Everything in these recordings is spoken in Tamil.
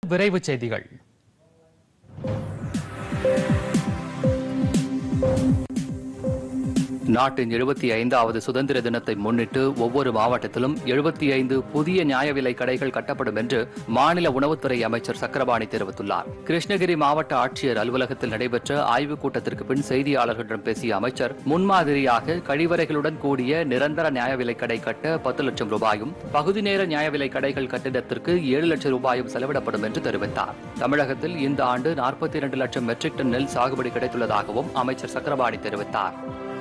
விரைவுச் செய்திகள் நாட்டின் எழுபத்தி ஐந்தாவது சுதந்திர தினத்தை முன்னிட்டு ஒவ்வொரு மாவட்டத்திலும் எழுபத்தி ஐந்து புதிய நியாய விலை கடைகள் கட்டப்படும் என்று மாநில உணவுத்துறை அமைச்சர் சக்கரபாணி தெரிவித்துள்ளார் கிருஷ்ணகிரி மாவட்ட ஆட்சியர் அலுவலகத்தில் நடைபெற்ற ஆய்வுக் கூட்டத்திற்கு பின் செய்தியாளர்களிடம் பேசிய அமைச்சர் முன்மாதிரியாக கழிவறைகளுடன் கூடிய நிரந்தர நியாய விலை கடை கட்ட பத்து லட்சம் ரூபாயும் பகுதி நேர நியாய விலை கடைகள் கட்டிடத்திற்கு ஏழு லட்சம் ரூபாயும் செலவிடப்படும் என்று தெரிவித்தார் தமிழகத்தில் இந்த ஆண்டு நாற்பத்தி இரண்டு லட்சம் மெட்ரிக் டன் நெல் சாகுபடி கிடைத்துள்ளதாகவும் அமைச்சர் சக்கரபாணி தெரிவித்தார்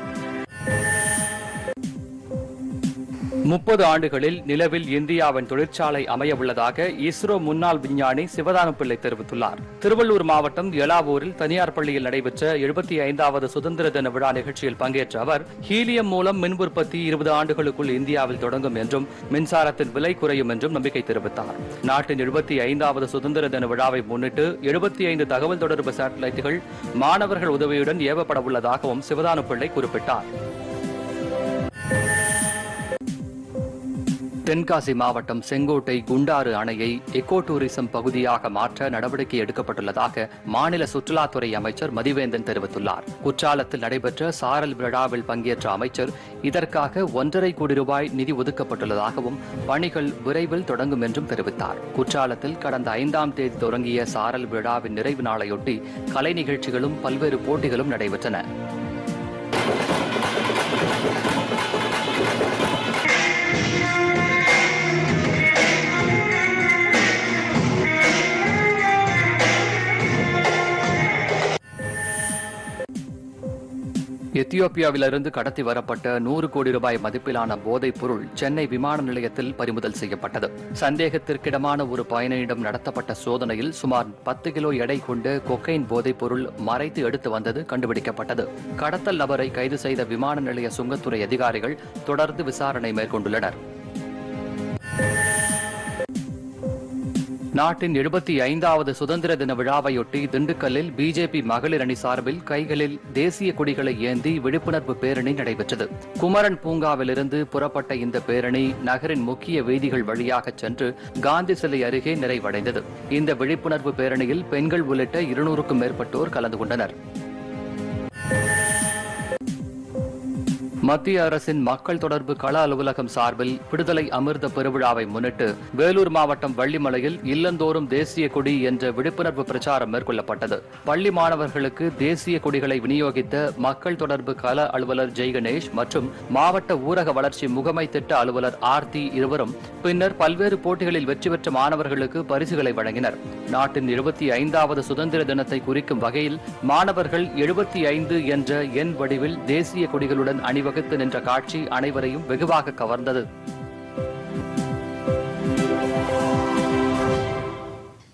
முப்பது ஆண்டுகளில் நிலவில் இந்தியாவின் தொழிற்சாலை அமைய உள்ளதாக இஸ்ரோ முன்னாள் விஞ்ஞானி சிவதானம் பிள்ளை தெரிவித்துள்ளார் திருவள்ளூர் மாவட்டம் எலாவூரில் தனியார் பள்ளியில் நடைபெற்ற எழுபத்தி ஐந்தாவது சுதந்திர தின விழா நிகழ்ச்சியில் பங்கேற்ற அவர் ஹீலியம் மூலம் மின் உற்பத்தி இருபது ஆண்டுகளுக்குள் இந்தியாவில் தொடங்கும் என்றும் மின்சாரத்தின் விலை குறையும் என்றும் நம்பிக்கை தெரிவித்தார் நாட்டின் எழுபத்தி ஐந்தாவது சுதந்திர தின விழாவை முன்னிட்டு எழுபத்தி ஐந்து தகவல் தொடர்பு சேட்டலைட்டுகள் மாணவர்கள் உதவியுடன் ஏவப்பட உள்ளதாகவும் சிவதானு பிள்ளை குறிப்பிட்டார் தென்காசி மாவட்டம் செங்கோட்டை குண்டாறு அணையை எக்கோ டூரிசம் பகுதியாக மாற்ற நடவடிக்கை எடுக்கப்பட்டுள்ளதாக மாநில சுற்றுலாத்துறை அமைச்சர் மதிவேந்தன் தெரிவித்துள்ளார் குற்றாலத்தில் நடைபெற்ற சாரல் விழாவில் பங்கேற்ற அமைச்சர் இதற்காக ஒன்றரை கோடி ரூபாய் நிதி ஒதுக்கப்பட்டுள்ளதாகவும் பணிகள் விரைவில் தொடங்கும் என்றும் தெரிவித்தார் குற்றாலத்தில் கடந்த ஐந்தாம் தேதி தொடங்கிய சாரல் விழாவின் நிறைவு நாளையொட்டி கலை நிகழ்ச்சிகளும் பல்வேறு போட்டிகளும் நடைபெற்றன எத்தியோப்பியாவிலிருந்து கடத்தி வரப்பட்ட நூறு கோடி ரூபாய் மதிப்பிலான போதைப் பொருள் சென்னை விமான நிலையத்தில் பறிமுதல் செய்யப்பட்டது சந்தேகத்திற்கிடமான ஒரு பயணியிடம் நடத்தப்பட்ட சோதனையில் சுமார் பத்து கிலோ எடை கொண்ட கொக்கைன் போதைப் பொருள் மறைத்து எடுத்து வந்தது கண்டுபிடிக்கப்பட்டது கடத்தல் நபரை கைது செய்த விமான நிலைய சுங்கத்துறை அதிகாரிகள் தொடர்ந்து விசாரணை மேற்கொண்டுள்ளனர் நாட்டின் எழுபத்தி ஐந்தாவது சுதந்திர தின விழாவையொட்டி திண்டுக்கல்லில் பிஜேபி மகளிர் அணி சார்பில் கைகளில் தேசிய கொடிகளை ஏந்தி விழிப்புணர்வு பேரணி நடைபெற்றது குமரன் பூங்காவிலிருந்து புறப்பட்ட இந்த பேரணி நகரின் முக்கிய வீதிகள் வழியாக சென்று காந்தி சிலை அருகே நிறைவடைந்தது இந்த விழிப்புணர்வு பேரணியில் பெண்கள் உள்ளிட்ட இருநூறுக்கும் மேற்பட்டோர் கலந்து கொண்டனர் மத்திய அரசின் மக்கள் தொடர்பு கள அலுவலகம் சார்பில் விடுதலை அமிர்த பெருவிழாவை முன்னிட்டு வேலூர் மாவட்டம் வள்ளிமலையில் இல்லந்தோறும் தேசிய கொடி என்ற விழிப்புணர்வு பிரச்சாரம் மேற்கொள்ளப்பட்டது பள்ளி மாணவர்களுக்கு தேசிய கொடிகளை விநியோகித்த மக்கள் தொடர்பு கள அலுவலர் ஜெய் கணேஷ் மற்றும் மாவட்ட ஊரக வளர்ச்சி முகமை திட்ட அலுவலர் ஆர்த்தி இருவரும் பின்னர் பல்வேறு போட்டிகளில் வெற்றி பெற்ற மாணவர்களுக்கு பரிசுகளை வழங்கினர் நாட்டின் எழுபத்தி ஐந்தாவது சுதந்திர தினத்தை குறிக்கும் வகையில் மாணவர்கள் எழுபத்தி ஐந்து என்ற எண் வடிவில் தேசிய கொடிகளுடன் அணிவகுத்து நின்ற காட்சி அனைவரையும் வெகுவாக கவர்ந்தது